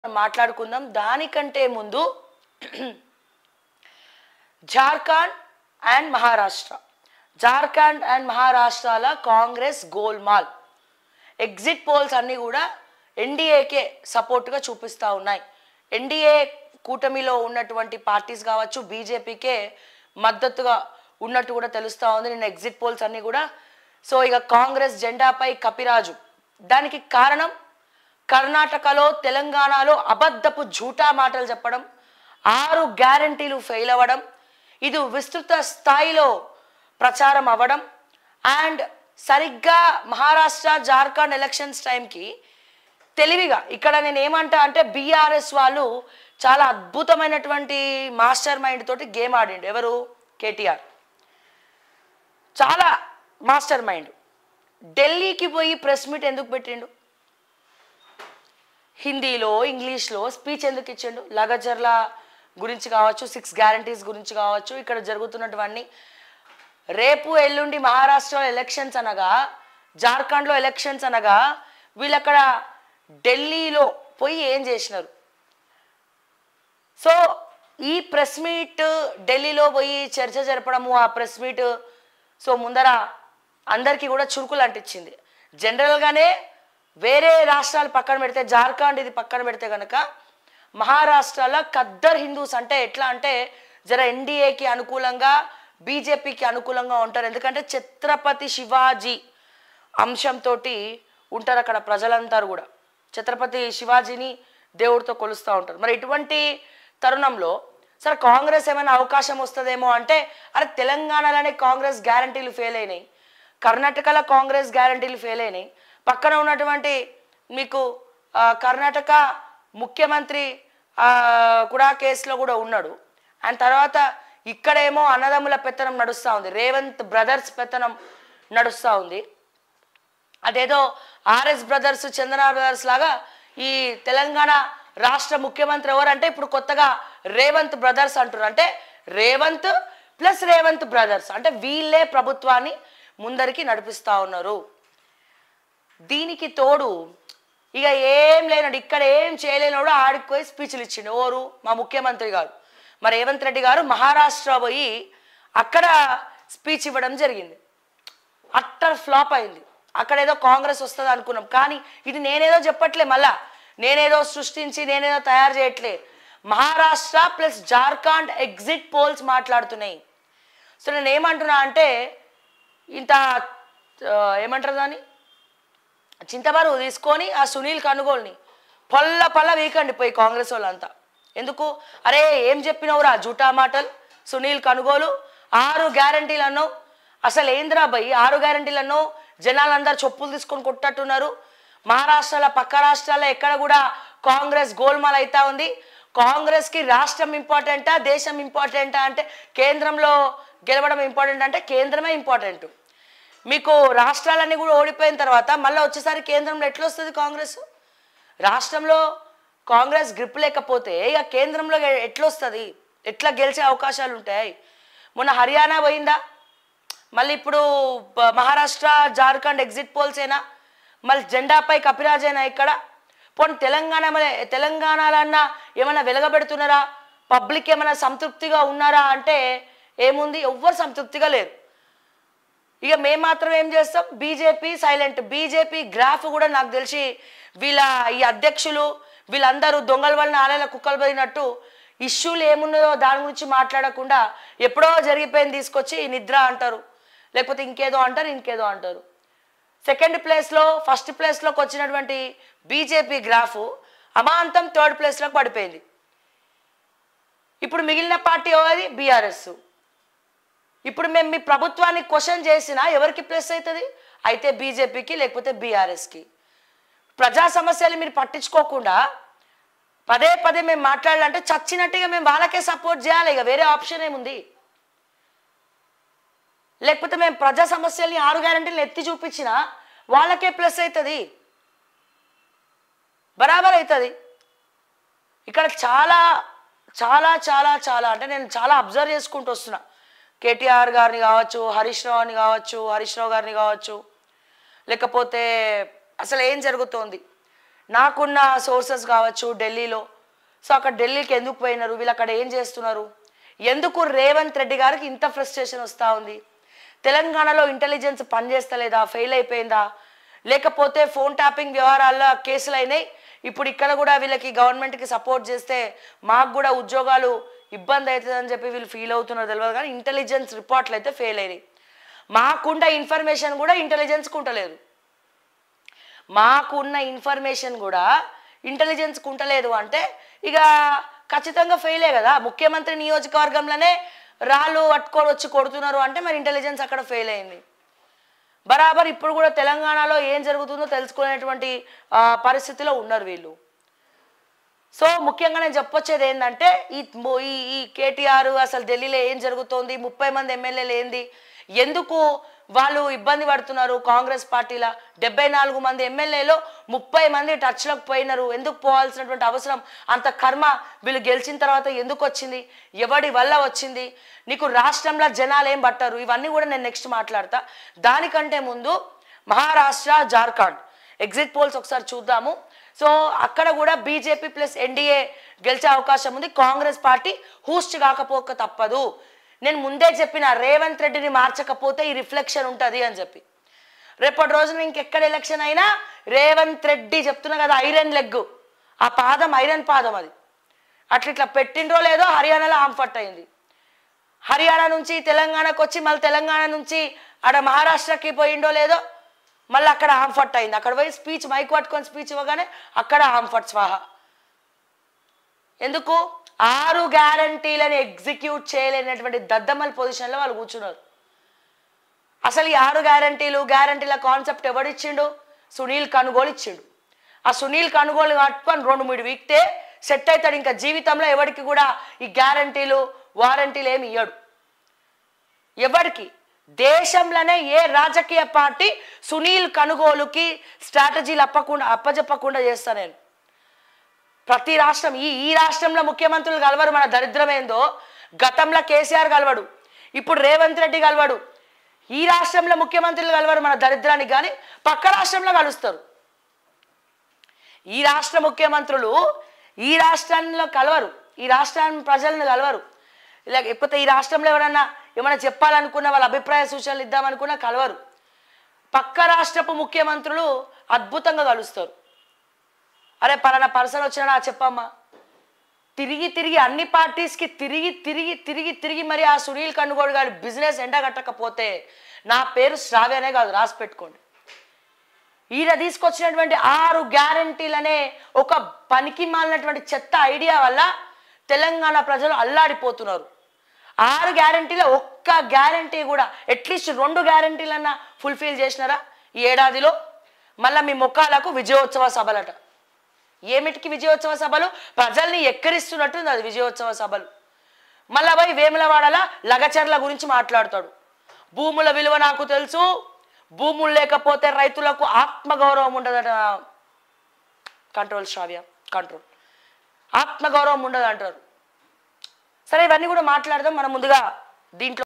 మనం మాట్లాడుకుందాం దానికంటే ముందు జార్ఖండ్ అండ్ మహారాష్ట్ర జార్ఖండ్ అండ్ మహారాష్ట్రాల కాంగ్రెస్ గోల్మాల్ ఎగ్జిట్ పోల్స్ అన్నీ కూడా ఎన్డీఏకే సపోర్ట్గా చూపిస్తూ ఉన్నాయి ఎన్డీఏ కూటమిలో ఉన్నటువంటి పార్టీస్ కావచ్చు బీజేపీకే మద్దతుగా ఉన్నట్టు కూడా తెలుస్తూ ఉంది నిన్న ఎగ్జిట్ పోల్స్ అన్నీ కూడా సో ఇక కాంగ్రెస్ జెండాపై కపిరాజు దానికి కారణం కర్ణాటకలో తెలంగాణలో అబద్ధపు జూటా మాటలు చెప్పడం ఆరు గ్యారంటీలు ఫెయిల్ అవ్వడం ఇది విస్తృత స్థాయిలో ప్రచారం అవ్వడం అండ్ సరిగ్గా మహారాష్ట్ర జార్ఖండ్ ఎలక్షన్స్ టైంకి తెలివిగా ఇక్కడ నేను ఏమంటా అంటే బీఆర్ఎస్ వాళ్ళు చాలా అద్భుతమైనటువంటి మాస్టర్ మైండ్ తోటి గేమ్ ఆడిండు ఎవరు కేటీఆర్ చాలా మాస్టర్ మైండ్ ఢిల్లీకి పోయి ప్రెస్ మీట్ ఎందుకు పెట్టిండు హిందీలో ఇంగ్లీష్లో స్పీచ్ ఎందుకు ఇచ్చిండు లగజర్ల గురించి కావచ్చు సిక్స్ గ్యారంటీస్ గురించి కావచ్చు ఇక్కడ జరుగుతున్నటువన్నీ రేపు ఎల్లుండి మహారాష్ట్రలో ఎలక్షన్స్ అనగా జార్ఖండ్లో ఎలక్షన్స్ అనగా వీళ్ళక్కడ ఢిల్లీలో పోయి ఏం చేసినారు సో ఈ ప్రెస్ మీట్ ఢిల్లీలో పోయి చర్చ జరపడము ఆ ప్రెస్ మీట్ సో ముందర అందరికీ కూడా చురుకులు అంటించింది జనరల్గానే వేరే రాష్ట్రాలు పక్కన పెడితే జార్ఖండ్ ఇది పక్కన పెడితే కనుక మహారాష్ట్రలో ఖద్దర్ హిందూస్ అంటే ఎట్లా అంటే జర ఎన్డీఏకి అనుకూలంగా బీజేపీకి అనుకూలంగా ఉంటారు ఎందుకంటే ఛత్రపతి శివాజీ అంశంతో ఉంటారు అక్కడ ప్రజలందరూ కూడా ఛత్రపతి శివాజీని దేవుడితో కొలుస్తూ ఉంటారు మరి ఇటువంటి తరుణంలో సరే కాంగ్రెస్ ఏమైనా అవకాశం వస్తుందేమో అంటే అరే తెలంగాణలోనే కాంగ్రెస్ గ్యారంటీలు ఫెయిల్ అయినాయి కర్ణాటకలో కాంగ్రెస్ గ్యారంటీలు ఫెయిల్ అయినాయి పక్కన ఉన్నటువంటి మీకు ఆ, కర్ణాటక ముఖ్యమంత్రి ఆ, కూడా కేసులో కూడా ఉన్నాడు అండ్ తర్వాత ఇక్కడేమో అన్నదమ్ముల పెత్తనం నడుస్తూ ఉంది రేవంత్ బ్రదర్స్ పెత్తనం నడుస్తూ ఉంది అదేదో ఆర్ఎస్ బ్రదర్స్ చందన బ్రదర్స్ లాగా ఈ తెలంగాణ రాష్ట్ర ముఖ్యమంత్రి ఎవరంటే ఇప్పుడు కొత్తగా రేవంత్ బ్రదర్స్ అంటారు అంటే రేవంత్ ప్లస్ రేవంత్ బ్రదర్స్ అంటే వీళ్ళే ప్రభుత్వాన్ని ముందరికి నడిపిస్తా ఉన్నారు దీనికి తోడు ఇక ఏం లేనాడు ఇక్కడ ఏం చేయలేనోడు ఆడికి పోయి స్పీచ్లు ఇచ్చిండు ఓరు మా ముఖ్యమంత్రి గారు మరి రేవంత్ రెడ్డి గారు మహారాష్ట్ర పోయి అక్కడ స్పీచ్ ఇవ్వడం జరిగింది అట్టర్ ఫ్లాప్ అయింది అక్కడ ఏదో కాంగ్రెస్ వస్తుంది అనుకున్నాం కానీ ఇది నేనేదో చెప్పట్లే మళ్ళా నేనేదో సృష్టించి నేనేదో తయారు చేయట్లే Maharashtra plus Jharkhand exit polls మాట్లాడుతున్నాయి సో నేను ఏమంటున్నా అంటే ఇంత ఆ, ఏమంటారు దాన్ని చింతబరువు తీసుకొని ఆ సునీల్ కనుగోల్ని పల్ల పల్ల వీకండి పోయి కాంగ్రెస్ వాళ్ళంతా ఎందుకు అరే ఏం చెప్పినవురా జూటా మాటలు సునీల్ కనుగోలు ఆరు గ్యారంటీలు అన్నావు అసలు ఏంద్రా భయ్ ఆరు గ్యారంటీలు అన్నావు జనాలందరూ చెప్పులు తీసుకొని కొట్టట్టున్నారు మహారాష్ట్రాల పక్క రాష్ట్రాల్లో ఎక్కడ కూడా కాంగ్రెస్ గోల్మాల్ అవుతా ఉంది కాంగ్రెస్కి రాష్ట్రం ఇంపార్టెంటా దేశం ఇంపార్టెంటా అంటే కేంద్రంలో గెలవడం ఇంపార్టెంట్ అంటే కేంద్రమే ఇంపార్టెంట్ మీకు రాష్ట్రాలన్నీ కూడా ఓడిపోయిన తర్వాత మళ్ళీ వచ్చేసరి కేంద్రంలో ఎట్లా వస్తుంది కాంగ్రెస్ రాష్ట్రంలో కాంగ్రెస్ గ్రిప్ లేకపోతే ఇక కేంద్రంలో ఎ- ఎట్లా వస్తుంది ఎట్లా గెలిచే అవకాశాలు ఉంటాయి మొన్న హర్యానా పోయిందా మళ్ళీ ఇప్పుడు బ- మహారాష్ట్ర జార్ఖండ్ ఎగ్జిట్ పోల్సేనా మళ్ళీ జెండాపై కపిరాజేనా ఇక్కడ పోనీ తెలంగాణ మన- తెలంగాణలో అన్న ఏమైనా వెలగబెడుతున్నారా పబ్లిక్ ఏమైనా సంతృప్తిగా ఉన్నారా అంటే ఏముంది ఎవ్వరు సంతృప్తిగా లేరు ఇక మేము మాత్రం ఏం చేస్తాం బీజేపీ సైలెంట్ బీజేపీ గ్రాఫ్ కూడా నాకు తెలిసి వీళ్ళ ఈ అధ్యక్షులు వీళ్ళందరూ దొంగల వలన ఆలయాల కుక్కలు పడినట్టు ఇష్యూలు ఏమున్నాయో దాని గురించి మాట్లాడకుండా ఎప్పుడో జరిగిపోయింది తీసుకొచ్చి నిద్ర అంటారు లేకపోతే ఇంకేదో అంటారు ఇంకేదో అంటారు సెకండ్ ప్లేస్లో ఫస్ట్ ప్లేస్లోకి వచ్చినటువంటి బీజేపీ గ్రాఫ్ అమాంతం థర్డ్ ప్లేస్లోకి పడిపోయింది ఇప్పుడు మిగిలిన పార్టీ ఎవరి బీఆర్ఎస్ ఇప్పుడు మేము మీ ప్రభుత్వాన్ని క్వశ్చన్ చేసినా ఎవరికి ప్లస్ అవుతుంది అయితే బీజేపీకి లేకపోతే బీఆర్ఎస్కి ప్రజా సమస్యలు మీరు పట్టించుకోకుండా పదే పదే మేము మాట్లాడాలంటే చచ్చినట్టుగా మేము వాళ్ళకే సపోర్ట్ చేయాలి ఇక వేరే ఆప్షన్ ఏముంది లేకపోతే మేము ప్రజా సమస్యల్ని ఆరు గ్యారంటీలు ఎత్తి చూపించినా వాళ్ళకే ప్లస్ అవుతుంది బరాబర్ అవుతుంది ఇక్కడ చాలా చాలా చాలా చాలా అంటే నేను చాలా అబ్జర్వ్ చేసుకుంటూ వస్తున్నా కేటీఆర్ గారిని కావచ్చు హరీష్ రావుని కావచ్చు హరీష్ రావు గారిని కావచ్చు లేకపోతే అసలు ఏం జరుగుతోంది నాకున్న సోర్సెస్ కావచ్చు ఢిల్లీలో సో అక్కడ ఢిల్లీకి ఎందుకు పోయినారు వీళ్ళు అక్కడ ఏం చేస్తున్నారు ఎందుకు రేవంత్ రెడ్డి గారికి ఇంత ఫ్రస్ట్రేషన్ వస్తూ ఉంది తెలంగాణలో ఇంటెలిజెన్స్ పనిచేస్తలేదా ఫెయిల్ అయిపోయిందా లేకపోతే ఫోన్ ట్యాపింగ్ వ్యవహారాల్లో కేసులు అయినాయి ఇప్పుడు ఇక్కడ కూడా వీళ్ళకి గవర్నమెంట్కి సపోర్ట్ చేస్తే మాకు కూడా ఉద్యోగాలు ఇబ్బంది అవుతుందని చెప్పి వీళ్ళు ఫీల్ అవుతున్నారు తెలియదు కానీ ఇంటెలిజెన్స్ రిపోర్ట్లు అయితే ఫెయిల్ అయినాయి మాకుండ ఇన్ఫర్మేషన్ కూడా ఇంటెలిజెన్స్కి ఉండలేదు మాకున్న ఇన్ఫర్మేషన్ కూడా ఇంటెలిజెన్స్కి ఉండలేదు అంటే ఇక ఖచ్చితంగా ఫెయిలే కదా ముఖ్యమంత్రి నియోజకవర్గంలోనే రాళ్ళు పట్టుకొని వచ్చి కొడుతున్నారు అంటే మరి ఇంటెలిజెన్స్ అక్కడ ఫెయిల్ అయింది బరాబర్ ఇప్పుడు కూడా తెలంగాణలో ఏం జరుగుతుందో తెలుసుకునేటువంటి ఆ, పరిస్థితిలో ఉన్నారు వీళ్ళు సో ముఖ్యంగా నేను చెప్పొచ్చేది ఏంటంటే ఈ మో- ఈ ఈ కేటీఆర్ అసలు ఢిల్లీలో ఏం జరుగుతోంది ముప్పై మంది ఎమ్మెల్యేలు ఏంది ఎందుకు వాళ్ళు ఇబ్బంది పడుతున్నారు కాంగ్రెస్ పార్టీల డెబ్బై నాలుగు మంది ఎమ్మెల్యేలో ముప్పై మంది టచ్లోకి పోయినారు ఎందుకు పోవాల్సినటువంటి అవసరం అంత కర్మ వీళ్ళు గెలిచిన తర్వాత ఎందుకు వచ్చింది ఎవడి వల్ల వచ్చింది నీకు రాష్ట్రంలో జనాలు ఏం పట్టారు ఇవన్నీ కూడా నేను నెక్స్ట్ మాట్లాడతా దానికంటే ముందు మహారాష్ట్ర జార్ఖండ్ ఎగ్జిట్ పోల్స్ ఒకసారి చూద్దాము సో అక్కడ కూడా బీజేపీ ప్లస్ ఎన్డీఏ గెలిచే అవకాశం ఉంది కాంగ్రెస్ పార్టీ హూస్ట్ కాకపోక తప్పదు నేను ముందే చెప్పిన రేవంత్ రెడ్డిని మార్చకపోతే ఈ రిఫ్లెక్షన్ ఉంటుంది అని చెప్పి రేపటి రోజున ఇంకెక్కడ ఎలక్షన్ అయినా రేవంత్ రెడ్డి చెప్తున్నా కదా ఐరన్ లెగ్ ఆ పాదం ఐరన్ పాదం అది అట్లా ఇట్లా పెట్టిండ్రో లేదో హర్యానాలో ఆంఫట్ అయింది హర్యానా నుంచి తెలంగాణకు వచ్చి మళ్ళీ తెలంగాణ నుంచి ఆడ మహారాష్ట్రకి పోయిండో లేదో మళ్ళీ అక్కడ ఆంఫట్ అయింది అక్కడ పోయి స్పీచ్ మైక్ పట్టుకొని స్పీచ్ ఇవ్వగానే అక్కడ ఆంఫట్ స్వాహ ఎందుకు ఆరు గ్యారంటీలను ఎగ్జిక్యూట్ చేయలేనటువంటి దద్దమ్మల పొజిషన్లో వాళ్ళు కూర్చున్నారు అసలు ఈ ఆరు గ్యారంటీలు గ్యారంటీల కాన్సెప్ట్ ఎవడిచ్చిండు సునీల్ కనుగోలు ఇచ్చిండు ఆ సునీల్ కనుగోలు కట్టుకొని రెండు మూడు వీక్తే సెట్ అవుతాడు ఇంకా జీవితంలో ఎవరికి కూడా ఈ గ్యారంటీలు వారంటీలు ఏమి ఇయ్యడు ఎవరికి దేశంలోనే ఏ రాజకీయ పార్టీ సునీల్ కనుగోలుకి స్ట్రాటజీలు అప్పకుండా అప్పజెప్పకుండా చేస్తా నేను ప్రతి రాష్ట్రం ఈ ఈ రాష్ట్రంలో ముఖ్యమంత్రులు కలవరు మన దరిద్రం ఏందో గతంలో కేసీఆర్ కలవడు ఇప్పుడు రేవంత్ రెడ్డి కలవడు ఈ రాష్ట్రంలో ముఖ్యమంత్రులు కలవరు మన దరిద్రానికి కానీ పక్క రాష్ట్రంలో కలుస్తారు ఈ రాష్ట్ర ముఖ్యమంత్రులు ఈ రాష్ట్రంలో కలవరు ఈ రాష్ట్రాన్ని ప్రజలను కలవరు లేకపోతే ఈ రాష్ట్రంలో ఎవరన్నా ఏమైనా చెప్పాలనుకున్న వాళ్ళ అభిప్రాయ సూచనలు ఇద్దామనుకున్నా కలవరు పక్క రాష్ట్రపు ముఖ్యమంత్రులు అద్భుతంగా కలుస్తారు అరే పలానా పర్సన్ వచ్చినా చెప్పమ్మా తిరిగి తిరిగి అన్ని పార్టీస్కి తిరిగి తిరిగి తిరిగి తిరిగి మరి ఆ సునీల్ కన్నుగోడు గారి బిజినెస్ ఎండగట్టకపోతే నా పేరు శ్రావ్య అనే కాదు రాసి పెట్టుకోండి ఈయన తీసుకొచ్చినటువంటి ఆరు గ్యారంటీలనే ఒక పనికి మాలినటువంటి చెత్త ఐడియా వల్ల తెలంగాణ ప్రజలు అల్లాడిపోతున్నారు ఆరు గ్యారంటీలో ఒక్క గ్యారంటీ కూడా అట్లీస్ట్ రెండు గ్యారంటీలన్నా ఫుల్ఫిల్ చేసినారా ఈ ఏడాదిలో మళ్ళీ మీ ముఖాలకు విజయోత్సవ సభలట ఏమిటికి విజయోత్సవ సభలు ప్రజల్ని ఎక్కరిస్తున్నట్టుంది అది విజయోత్సవ సభలు మళ్ళా పోయి వేములవాడల లగచర్ల గురించి మాట్లాడతాడు భూముల విలువ నాకు తెలుసు భూములు లేకపోతే రైతులకు ఆత్మగౌరవం ఉండదట కంట్రోల్ శ్రావ్య కంట్రోల్ ఆత్మగౌరవం ఉండదు అంటారు సరే ఇవన్నీ కూడా మాట్లాడదాం మనం ముందుగా దీంట్లో